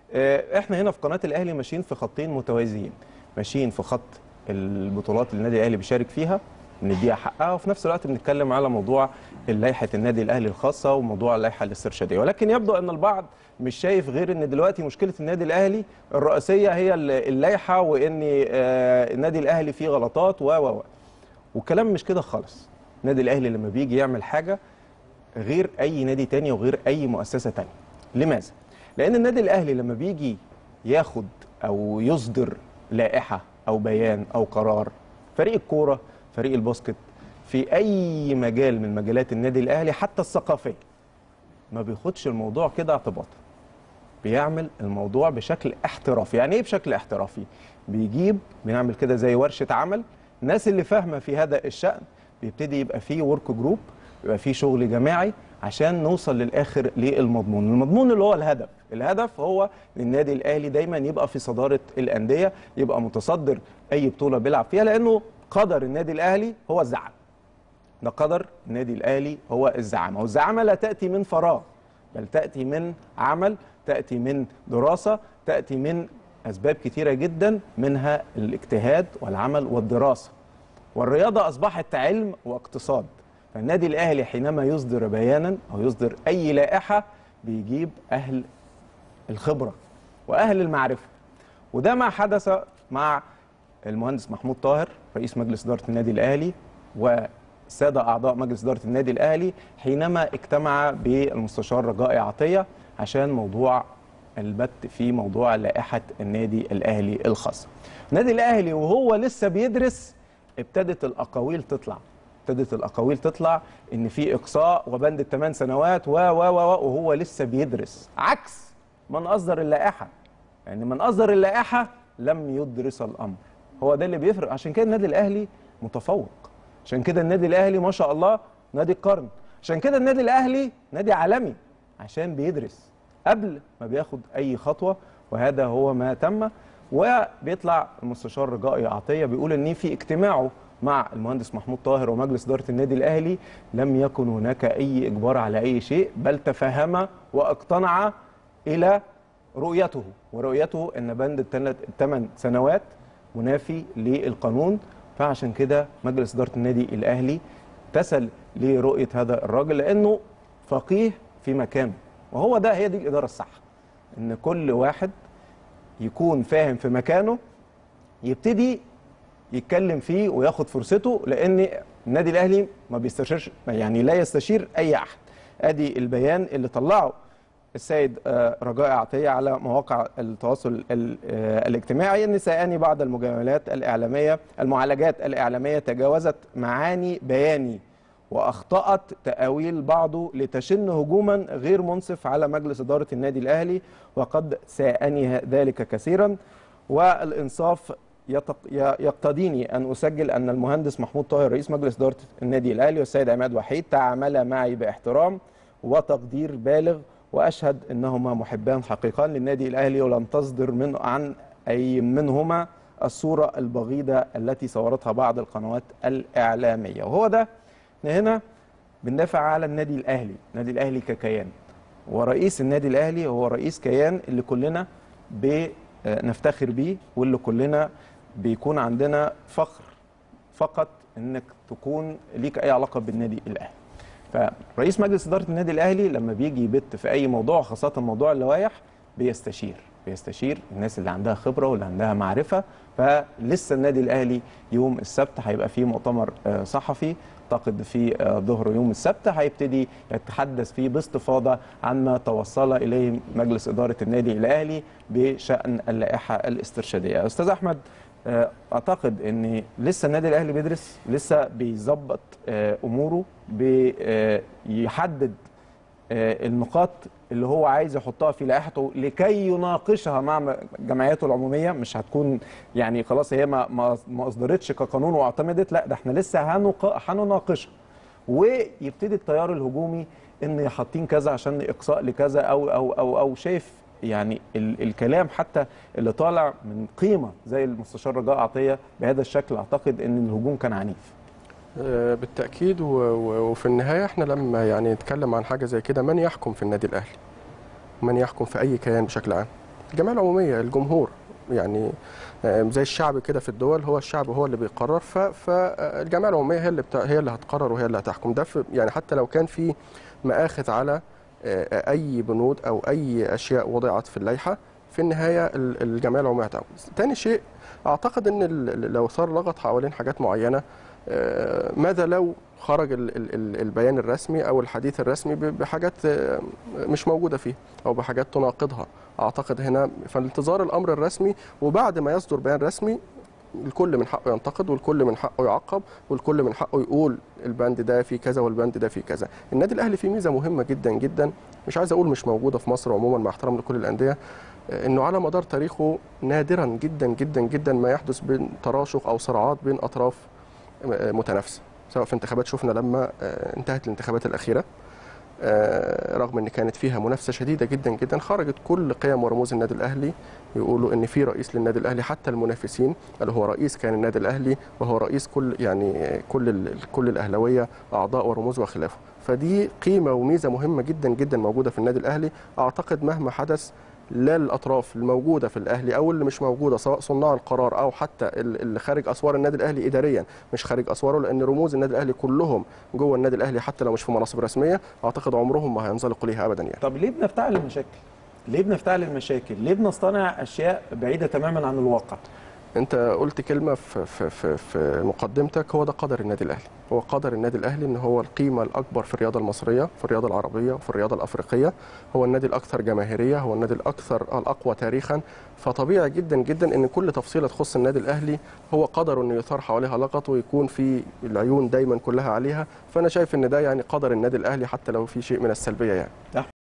آه، احنا هنا في قناه الاهلي ماشيين في خطين متوازيين ماشيين في خط البطولات اللي النادي الاهلي بيشارك فيها بنديها حقها وفي نفس الوقت بنتكلم على موضوع لائحه النادي الاهلي الخاصه وموضوع اللائحه الاسترشاديه ولكن يبدو ان البعض مش شايف غير ان دلوقتي مشكله النادي الاهلي الرئيسيه هي اللائحه وان آه، النادي الاهلي فيه غلطات و و و والكلام مش كده خالص النادي الاهلي لما بيجي يعمل حاجه غير اي نادي تاني وغير اي مؤسسه تانية لماذا لان النادي الاهلي لما بيجي ياخد او يصدر لائحه او بيان او قرار فريق الكوره فريق الباسكت في اي مجال من مجالات النادي الاهلي حتى الثقافيه ما بياخدش الموضوع كده اعتباطا بيعمل الموضوع بشكل احترافي يعني ايه بشكل احترافي بيجيب بنعمل كده زي ورشه عمل الناس اللي فاهمه في هذا الشان بيبتدي يبقى فيه ورك جروب يبقى فيه شغل جماعي عشان نوصل للاخر للمضمون المضمون اللي هو الهدف الهدف هو ان النادي الاهلي دايما يبقى في صداره الانديه يبقى متصدر اي بطوله بيلعب فيها لانه قدر النادي الاهلي هو الزعم ده قدر النادي الاهلي هو الزعامه والزعامه لا تاتي من فراغ بل تاتي من عمل تاتي من دراسه تاتي من اسباب كثيره جدا منها الاجتهاد والعمل والدراسه والرياضه اصبحت علم واقتصاد فالنادي الاهلي حينما يصدر بيانا او يصدر اي لائحه بيجيب اهل الخبره واهل المعرفه وده ما حدث مع المهندس محمود طاهر رئيس مجلس اداره النادي الاهلي والساده اعضاء مجلس اداره النادي الاهلي حينما اجتمع بالمستشار رجاء عطيه عشان موضوع البت في موضوع لائحه النادي الاهلي الخاصه. النادي الاهلي وهو لسه بيدرس ابتدت الاقاويل تطلع ابتدت الاقاويل تطلع ان في اقصاء وبند الثمان سنوات و و و وهو لسه بيدرس عكس من اصدر اللائحه يعني من اصدر اللائحه لم يدرس الامر هو ده اللي بيفرق عشان كده النادي الاهلي متفوق عشان كده النادي الاهلي ما شاء الله نادي القرن عشان كده النادي الاهلي نادي عالمي عشان بيدرس قبل ما بياخد اي خطوه وهذا هو ما تم وبيطلع المستشار رجائي عطيه بيقول ان في اجتماعه مع المهندس محمود طاهر ومجلس اداره النادي الاهلي لم يكن هناك اي اجبار على اي شيء بل تفهم واقتنع الى رؤيته ورؤيته ان بند الثمان سنوات منافي للقانون فعشان كده مجلس اداره النادي الاهلي تسل لرؤيه هذا الراجل لانه فقيه في مكانه وهو ده هي دي الاداره الصح ان كل واحد يكون فاهم في مكانه يبتدي يتكلم فيه وياخد فرصته لان النادي الاهلي ما بيستشيرش يعني لا يستشير اي احد ادي البيان اللي طلعه السيد آه، رجاء عطيه على مواقع التواصل ال- آه، الاجتماعي ان سياني بعض المجاملات الاعلاميه المعالجات الاعلاميه تجاوزت معاني بياني واخطات تاويل بعضه لتشن هجوما غير منصف على مجلس اداره النادي الاهلي وقد ساءني ذلك كثيرا والانصاف يتق- ي- يقتضيني ان اسجل ان المهندس محمود طاهر رئيس مجلس اداره النادي الاهلي والسيد عماد وحيد تعاملا معي باحترام وتقدير بالغ واشهد انهما محبان حقيقان للنادي الاهلي ولم تصدر من عن اي منهما الصوره البغيضه التي صورتها بعض القنوات الاعلاميه وهو ده إحنا هنا بندافع على النادي الاهلي النادي الاهلي ككيان ورئيس النادي الاهلي هو رئيس كيان اللي كلنا بنفتخر بيه واللي كلنا بيكون عندنا فخر فقط انك تكون ليك اي علاقه بالنادي الاهلي فرئيس مجلس اداره النادي الاهلي لما بيجي يبت في اي موضوع خاصه موضوع اللوائح بيستشير بيستشير الناس اللي عندها خبره واللي عندها معرفه فلسه النادي الاهلي يوم السبت هيبقى فيه مؤتمر آه، صحفي اعتقد في آه، ظهر يوم السبت هيبتدي يتحدث فيه باستفاضه عن ما توصل اليه مجلس اداره النادي الاهلي بشان اللائحه الاسترشاديه استاذ احمد آه، اعتقد ان لسه النادي الاهلي بيدرس لسه بيظبط آه، اموره بيحدد النقاط اللي هو عايز يحطها في لائحته لكي يناقشها مع جمعياته العموميه مش هتكون يعني خلاص هي ما ما ما اصدرتش كقانون واعتمدت لا ده احنا لسه هنق- هنناقشها ويبتدي التيار الهجومي ان حاطين كذا عشان اقصاء لكذا او او او او شايف يعني ال الكلام حتى اللي طالع من قيمه زي المستشار رجاء عطيه بهذا الشكل اعتقد ان الهجوم كان عنيف آه، بالتأكيد و- و- وفي النهاية احنا لما يعني نتكلم عن حاجة زي كده من يحكم في النادي الأهلي من يحكم في أي كيان بشكل عام الجمعيه العموميه الجمهور يعني آه، زي الشعب كده في الدول هو الشعب هو اللي بيقرر ف- فالجمعيه العموميه هي اللي بتا... هي اللي هتقرر وهي اللي هتحكم ده في يعني حتى لو كان في مآخذ على آه، اي بنود او اي اشياء وضعت في اللائحه في النهايه ال- الجمعيه العموميه هتحكم تاني شيء اعتقد ان ال- لو صار لغط حوالين حاجات معينه آه، ماذا لو خرج ال- ال- ال- البيان الرسمي او الحديث الرسمي ب- بحاجات آه، مش موجوده فيه او بحاجات تناقضها اعتقد هنا فانتظار الامر الرسمي وبعد ما يصدر بيان رسمي الكل من حقه ينتقد والكل من حقه يعقب والكل من حقه يقول البند ده فيه كذا والبند ده فيه كذا النادي الاهلي فيه ميزه مهمه جدا جدا مش عايز اقول مش موجوده في مصر عموما مع احترام لكل الانديه آه، انه على مدار تاريخه نادرا جدا جدا جدا ما يحدث بين تراشق او صراعات بين اطراف آه، متنافسه سواء في انتخابات شفنا لما آه، انتهت الانتخابات الاخيره آه، رغم ان كانت فيها منافسه شديده جدا جدا خرجت كل قيم ورموز النادي الاهلي يقولوا ان في رئيس للنادي الاهلي حتى المنافسين اللي هو رئيس كان النادي الاهلي وهو رئيس كل يعني آه، كل ال- كل الاهلاويه اعضاء ورموز وخلافه فدي قيمه وميزه مهمه جدا جدا موجوده في النادي الاهلي اعتقد مهما حدث لا الاطراف الموجوده في الاهلي او اللي مش موجوده سواء صناع القرار او حتى ال- اللي خارج اسوار النادي الاهلي اداريا مش خارج اسواره لان رموز النادي الاهلي كلهم جوه النادي الاهلي حتى لو مش في مناصب رسميه اعتقد عمرهم ما هينزلقوا ليها ابدا يعني طب ليه بنفتعل المشاكل؟ ليه بنفتعل المشاكل؟ ليه بنصطنع اشياء بعيده تماما عن الواقع؟ انت قلت كلمه في في في, في مقدمتك هو ده قدر النادي الاهلي هو قدر النادي الاهلي ان هو القيمه الاكبر في الرياضه المصريه في الرياضه العربيه وفي الرياضه الافريقيه هو النادي الاكثر جماهيريه هو النادي الاكثر الاقوى تاريخا فطبيعي جدا جدا ان كل تفصيله تخص النادي الاهلي هو قدر انه يثار حواليها لغط ويكون في العيون دايما كلها عليها فانا شايف ان ده يعني قدر النادي الاهلي حتى لو في شيء من السلبيه يعني